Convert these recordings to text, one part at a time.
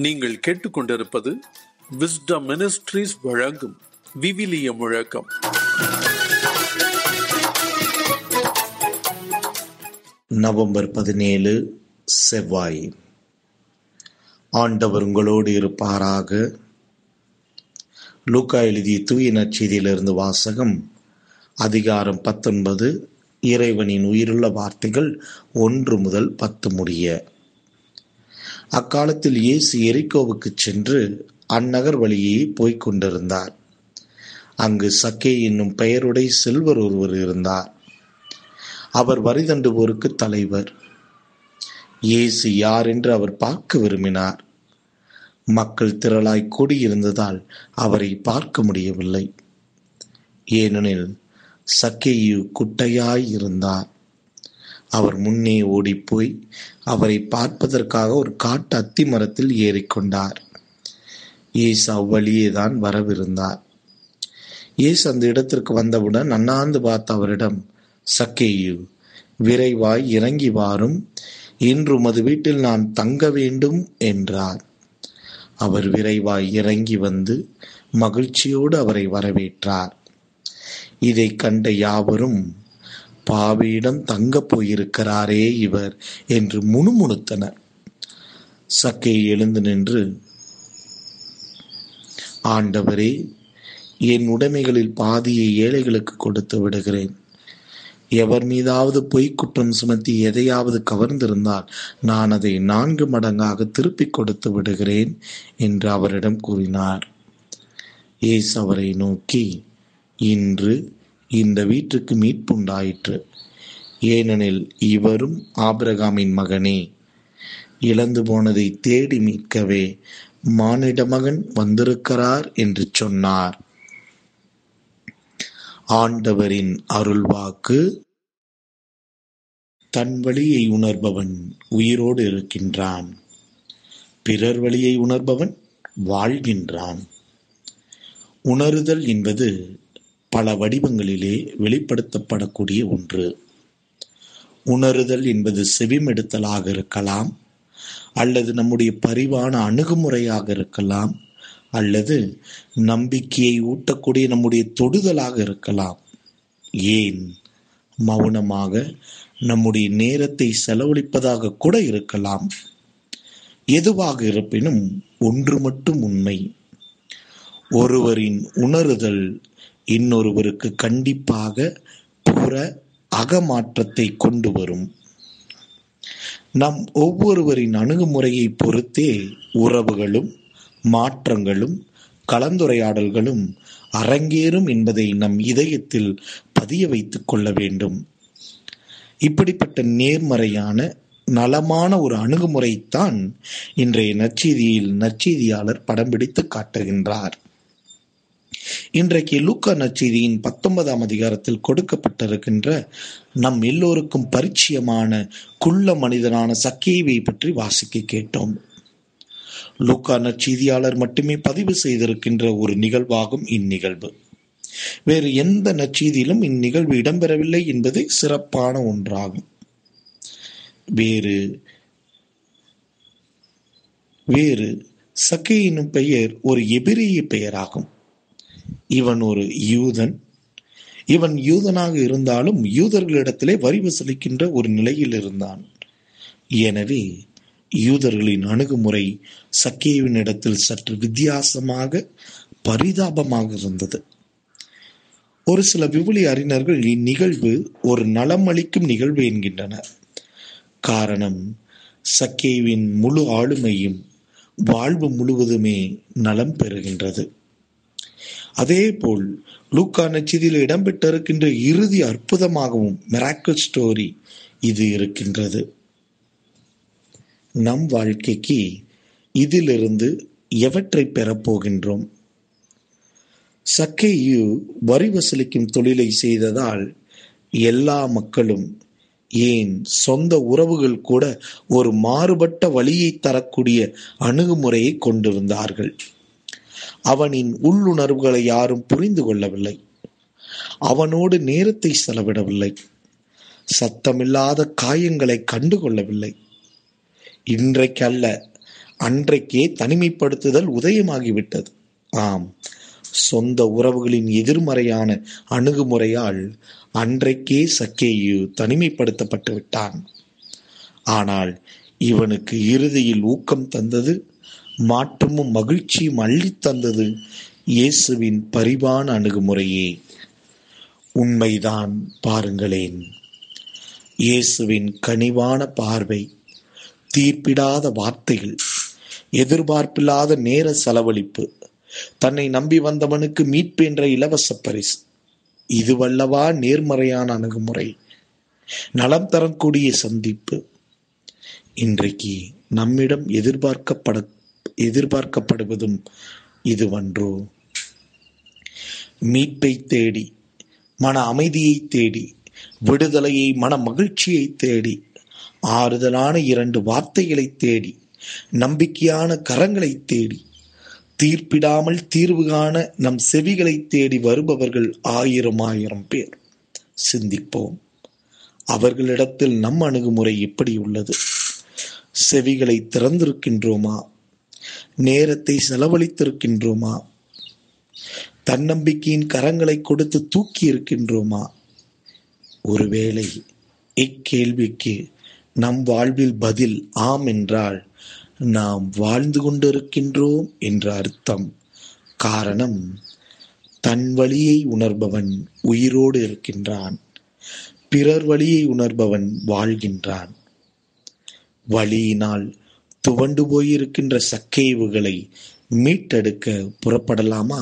நீங்கள் கேட்டுக்கொண்டிருப்பது wisdom ministries வழங்கும் விவிலிய முழக்கம் நவம்பர் பதினேழு செவ்வாய் ஆண்டவர் உங்களோடு இருப்பாராக லூக்கா எழுதிய தூய நற்செய்தியிலிருந்து வாசகம் அதிகாரம் பத்தொன்பது இறைவனின் உயிருள்ள வார்த்தைகள் ஒன்று முதல் பத்து முடிய அக்காலத்தில் இயேசு எரிக்கோவுக்கு சென்று அந்நகர் வழியே போய்க் கொண்டிருந்தார் அங்கு சக்கே என்னும் பெயருடைய செல்வர் ஒருவர் இருந்தார் அவர் வரிதண்டுவோருக்கு தலைவர் இயேசு யார் என்று அவர் பார்க்க விரும்பினார் மக்கள் திரளாய் கூடியிருந்ததால் அவரை பார்க்க முடியவில்லை ஏனெனில் சக்கேயு குட்டையாய் இருந்தார் அவர் முன்னே ஓடிப்போய் அவரை பார்ப்பதற்காக ஒரு காட்டு அத்தி மரத்தில் ஏறிக்கொண்டார் இயேசு அவ்வழியே தான் வரவிருந்தார் இயேசு அந்த இடத்திற்கு வந்தவுடன் அண்ணாந்து பார்த்த அவரிடம் சக்கேயு விரைவாய் இறங்கி வாரும் இன்று உமது வீட்டில் நான் தங்க வேண்டும் என்றார் அவர் விரைவாய் இறங்கி வந்து மகிழ்ச்சியோடு அவரை வரவேற்றார் இதை கண்ட யாவரும் பாவியிடம் தங்கப் போயிருக்கிறாரே இவர் என்று முணுமுணுத்தனர் சக்கை எழுந்து நின்று ஆண்டவரே என் உடைமைகளில் பாதியை ஏழைகளுக்கு கொடுத்து விடுகிறேன் எவர் மீதாவது பொய் குற்றம் சுமத்தி எதையாவது கவர்ந்திருந்தால் நான் அதை நான்கு மடங்காக திருப்பிக் கொடுத்து விடுகிறேன் என்று அவரிடம் கூறினார் ஏசு அவரை நோக்கி இன்று இந்த வீட்டுக்கு மீட்புண்டாயிற்று ஏனெனில் இவரும் ஆபிரகாமின் மகனே இழந்து போனதை தேடி மீட்கவே மானிட மகன் வந்திருக்கிறார் என்று சொன்னார் ஆண்டவரின் அருள்வாக்கு தன் வழியை உணர்பவன் உயிரோடு இருக்கின்றான் பிறர் வழியை உணர்பவன் வாழ்கின்றான் உணருதல் என்பது பல வடிவங்களிலே வெளிப்படுத்தப்படக்கூடிய ஒன்று உணருதல் என்பது செவிமெடுத்தலாக இருக்கலாம் அல்லது நம்முடைய பரிவான அணுகுமுறையாக இருக்கலாம் அல்லது நம்பிக்கையை ஊட்டக்கூடிய நம்முடைய தொடுதலாக இருக்கலாம் ஏன் மௌனமாக நம்முடைய நேரத்தை செலவழிப்பதாக கூட இருக்கலாம் எதுவாக இருப்பினும் ஒன்று மட்டும் உண்மை ஒருவரின் உணருதல் இன்னொருவருக்கு கண்டிப்பாக புற அகமாற்றத்தை கொண்டு வரும் நம் ஒவ்வொருவரின் அணுகுமுறையை பொறுத்தே உறவுகளும் மாற்றங்களும் கலந்துரையாடல்களும் அரங்கேறும் என்பதை நம் இதயத்தில் பதிய வைத்துக் கொள்ள வேண்டும் இப்படிப்பட்ட நேர்மறையான நலமான ஒரு அணுகுமுறைத்தான் இன்றைய நற்செய்தியில் நற்செய்தியாளர் படம் பிடித்து காட்டுகின்றார் இன்றைக்கு லூக்கா நற்செய்தியின் பத்தொன்பதாம் அதிகாரத்தில் கொடுக்கப்பட்டிருக்கின்ற நம் எல்லோருக்கும் பரிச்சயமான குள்ள மனிதனான சக்கேவை பற்றி வாசிக்க கேட்டோம் லூக்கா நற்செய்தியாளர் மட்டுமே பதிவு செய்திருக்கின்ற ஒரு நிகழ்வாகும் இந்நிகழ்வு வேறு எந்த நற்செய்தியிலும் இந்நிகழ்வு இடம்பெறவில்லை என்பது சிறப்பான ஒன்றாகும் வேறு வேறு சக்கே எனும் பெயர் ஒரு எபிரிய பெயராகும் இவன் ஒரு யூதன் இவன் யூதனாக இருந்தாலும் யூதர்களிடத்திலே வரி வசூலிக்கின்ற ஒரு நிலையில் இருந்தான் எனவே யூதர்களின் அணுகுமுறை சக்கேவின் இடத்தில் சற்று வித்தியாசமாக பரிதாபமாக இருந்தது ஒரு சில விவிலி அறிஞர்கள் இந்நிகழ்வு ஒரு நலம் அளிக்கும் நிகழ்வு என்கின்றனர் காரணம் சக்கேவின் முழு ஆளுமையும் வாழ்வு முழுவதுமே நலம் பெறுகின்றது அதேபோல் லூக்கா நச்சிதியில் இடம்பெற்றிருக்கின்ற இறுதி அற்புதமாகவும் மெராக்கிள் ஸ்டோரி இது இருக்கின்றது நம் வாழ்க்கைக்கு இதிலிருந்து எவற்றை பெறப்போகின்றோம் சக்கையு வரி வசூலிக்கும் தொழிலை செய்ததால் எல்லா மக்களும் ஏன் சொந்த உறவுகள் கூட ஒரு மாறுபட்ட வழியை தரக்கூடிய அணுகுமுறையை கொண்டிருந்தார்கள் அவனின் உள்ளுணர்வுகளை யாரும் புரிந்து கொள்ளவில்லை அவனோடு நேரத்தை செலவிடவில்லை சத்தமில்லாத காயங்களை கண்டு கொள்ளவில்லை இன்றைக்கு அல்ல அன்றைக்கே தனிமைப்படுத்துதல் உதயமாகிவிட்டது ஆம் சொந்த உறவுகளின் எதிர்மறையான அணுகுமுறையால் அன்றைக்கே சக்கேயு தனிமைப்படுத்தப்பட்டு விட்டான் ஆனால் இவனுக்கு இறுதியில் ஊக்கம் தந்தது மாற்றமும் மகிழ்ச்சியும் அள்ளித் தந்தது இயேசுவின் பரிவான அணுகுமுறையே உண்மைதான் பாருங்களேன் இயேசுவின் கனிவான பார்வை தீர்ப்பிடாத வார்த்தைகள் எதிர்பார்ப்பில்லாத நேர செலவழிப்பு தன்னை நம்பி வந்தவனுக்கு மீட்பு என்ற இலவச பரிசு இதுவல்லவா நேர்மறையான அணுகுமுறை நலம் தரக்கூடிய சந்திப்பு இன்றைக்கு நம்மிடம் எதிர்பார்க்கப்பட எதிர்பார்க்கப்படுவதும் இதுவன்றோ மீட்பை தேடி மன அமைதியை தேடி விடுதலையை மன மகிழ்ச்சியை தேடி ஆறுதலான இரண்டு வார்த்தைகளை தேடி நம்பிக்கையான கரங்களை தேடி தீர்ப்பிடாமல் தீர்வு காண நம் செவிகளை தேடி வருபவர்கள் ஆயிரம் ஆயிரம் பேர் சிந்திப்போம் அவர்களிடத்தில் நம் அணுகுமுறை எப்படி உள்ளது செவிகளை திறந்திருக்கின்றோமா நேரத்தை செலவழித்திருக்கின்றோமா தன்னம்பிக்கையின் கரங்களை கொடுத்து தூக்கி இருக்கின்றோமா ஒருவேளை இக்கேள்விக்கு நம் வாழ்வில் பதில் ஆம் என்றால் நாம் வாழ்ந்து கொண்டிருக்கின்றோம் என்ற அர்த்தம் காரணம் தன் வழியை உணர்பவன் உயிரோடு இருக்கின்றான் பிறர் வழியை உணர்பவன் வாழ்கின்றான் வழியினால் துவண்டு போயிருக்கின்ற சக்கைவுகளை மீட்டெடுக்க புறப்படலாமா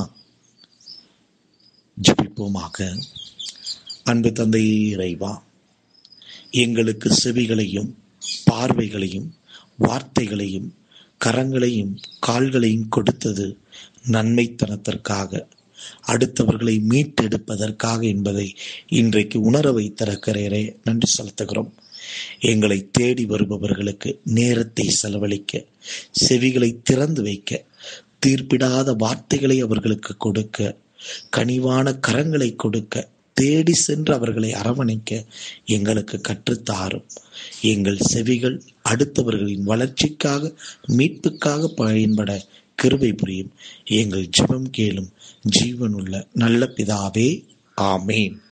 ஜபிப்போமாக அன்பு தந்தை இறைவா எங்களுக்கு செவிகளையும் பார்வைகளையும் வார்த்தைகளையும் கரங்களையும் கால்களையும் கொடுத்தது நன்மைத்தனத்திற்காக அடுத்தவர்களை மீட்டெடுப்பதற்காக என்பதை இன்றைக்கு உணர வைத்திருக்கிறேரே நன்றி செலுத்துகிறோம் எங்களை தேடி வருபவர்களுக்கு நேரத்தை செலவழிக்க செவிகளை திறந்து வைக்க தீர்ப்பிடாத வார்த்தைகளை அவர்களுக்கு கொடுக்க கனிவான கரங்களை கொடுக்க தேடி சென்று அவர்களை அரவணைக்க எங்களுக்கு கற்றுத்தாரும் எங்கள் செவிகள் அடுத்தவர்களின் வளர்ச்சிக்காக மீட்புக்காக பயன்பட கிருபை புரியும் எங்கள் ஜெபம் கேளும் ஜீவனுள்ள நல்ல பிதாவே ஆமேன்